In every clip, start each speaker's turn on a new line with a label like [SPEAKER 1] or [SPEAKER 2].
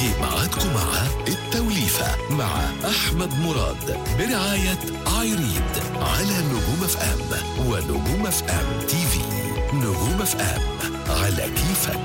[SPEAKER 1] جه ميعادكم مع التوليفة مع أحمد مراد برعاية ايريد على نجوم اف ام ونجوم اف ام تي في نجوم اف ام على كيفك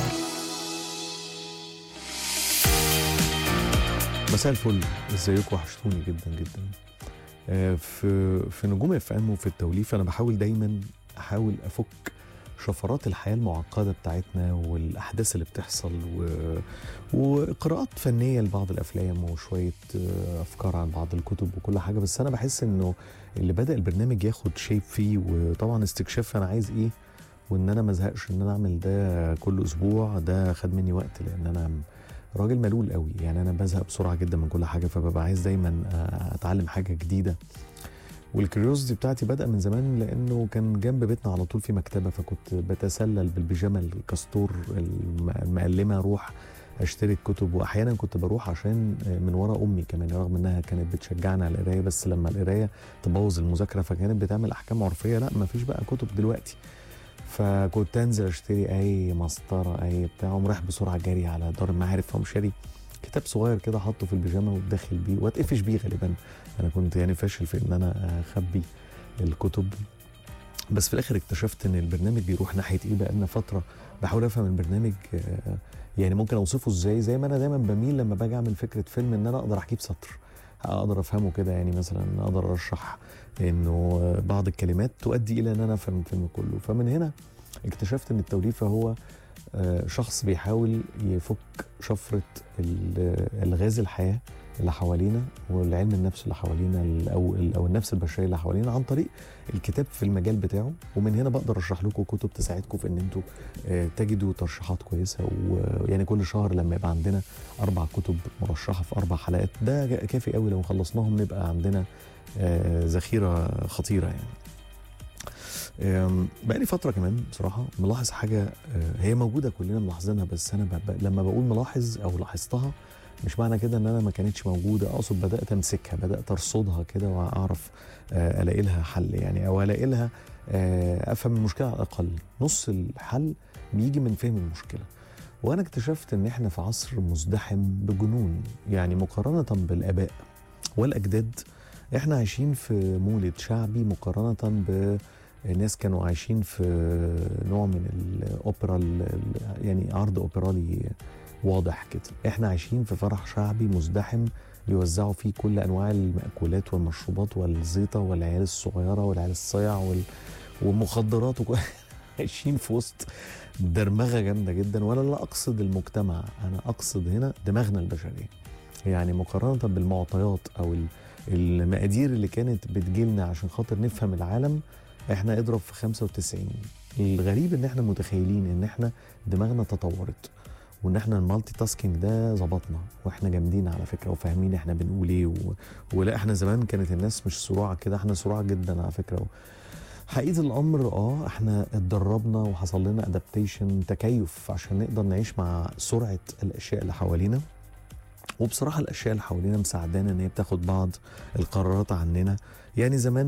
[SPEAKER 2] مساء الفل ازيكم وحشتوني جدا جدا آه، في في نجوم اف ام وفي التوليف انا بحاول دايما احاول افك شفرات الحياه المعقده بتاعتنا والاحداث اللي بتحصل و... وقراءات فنيه لبعض الافلام وشويه آه، افكار عن بعض الكتب وكل حاجه بس انا بحس انه اللي بدا البرنامج ياخد شيب فيه وطبعا استكشاف انا عايز ايه وان انا ما ازهقش ان انا اعمل ده كل اسبوع ده خد مني وقت لان انا راجل ملول قوي يعني انا بزهق بسرعه جدا من كل حاجه فببقى عايز دايما آه، اتعلم حاجه جديده والكريوزيتي بتاعتي بدأ من زمان لانه كان جنب بيتنا على طول في مكتبه فكنت بتسلل بالبيجامه الكاستور الم- المقلمه اروح اشتري الكتب واحيانا كنت بروح عشان آه، من ورا امي كمان رغم انها كانت بتشجعني على القرايه بس لما القرايه تبوظ المذاكره فكانت بتعمل احكام عرفيه لا ما فيش بقى كتب دلوقتي فكنت انزل اشتري اي مسطره اي بتاع أقوم رايح بسرعه جري على دار المعارف فاقوم شاري كتاب صغير كده حاطه في البيجامه وداخل بيه واتقفش بيه غالبا انا كنت يعني فاشل في ان انا اخبي الكتب بس في الاخر اكتشفت ان البرنامج بيروح ناحيه ايه بقالنا فتره بحاول افهم البرنامج آه، يعني ممكن اوصفه ازاي زي ما انا دايما بميل لما باجي اعمل فكره فيلم ان انا اقدر احكيه بسطر اقدر افهمه كده يعني مثلا اقدر ارشح انه بعض الكلمات تؤدي الى ان انا افهم الفيلم كله فمن هنا اكتشفت ان التوليفه هو آه، شخص بيحاول يفك شفره ال- الغاز الحياه اللي حوالينا والعلم النفس اللي حوالينا ال- او ال- او النفس البشريه اللي حوالينا عن طريق الكتاب في المجال بتاعه ومن هنا بقدر ارشح لكم كتب تساعدكم في ان انتوا آه، تجدوا ترشيحات كويسه ويعني كل شهر لما يبقى عندنا اربع كتب مرشحه في اربع حلقات ده جا- كافي قوي لو خلصناهم نبقى عندنا آه، ذخيره خطيره يعني آم، بقالي فترة كمان بصراحة ملاحظ حاجة آه، هي موجودة كلنا ملاحظينها بس أنا ب- ب- لما بقول ملاحظ أو لاحظتها مش معنى كده إن أنا ما كانتش موجودة أقصد بدأت أمسكها بدأت أرصدها كده وأعرف آه، ألاقي لها حل يعني أو ألاقي لها آه، أفهم المشكلة على الأقل نص الحل بيجي من فهم المشكلة وأنا اكتشفت إن إحنا في عصر مزدحم بجنون يعني مقارنة بالآباء والأجداد إحنا عايشين في مولد شعبي مقارنة ب ناس كانوا عايشين في نوع من الاوبرا ال- ال- يعني عرض اوبرالي واضح كده احنا عايشين في فرح شعبي مزدحم بيوزعوا فيه كل انواع المأكولات والمشروبات والزيطه والعيال الصغيره والعيال الصيع وال... ومخدرات وكل... عايشين في وسط درمغه جامده جدا وانا لا اقصد المجتمع انا اقصد هنا دماغنا البشريه يعني مقارنه بالمعطيات او ال- المقادير اللي كانت بتجيلنا عشان خاطر نفهم العالم احنا اضرب في 95 الغريب ان احنا متخيلين ان احنا دماغنا تطورت وان احنا المالتي تاسكينج ده ظبطنا واحنا جامدين على فكره وفاهمين احنا بنقول ايه و... ولا احنا زمان كانت الناس مش سرعه كده احنا سرعه جدا على فكره حقيقه الامر اه احنا اتدربنا وحصل لنا ادابتيشن تكيف عشان نقدر نعيش مع سرعه الاشياء اللي حوالينا وبصراحه الاشياء اللي حوالينا مساعدانا ان هي بتاخد بعض القرارات عننا يعني زمان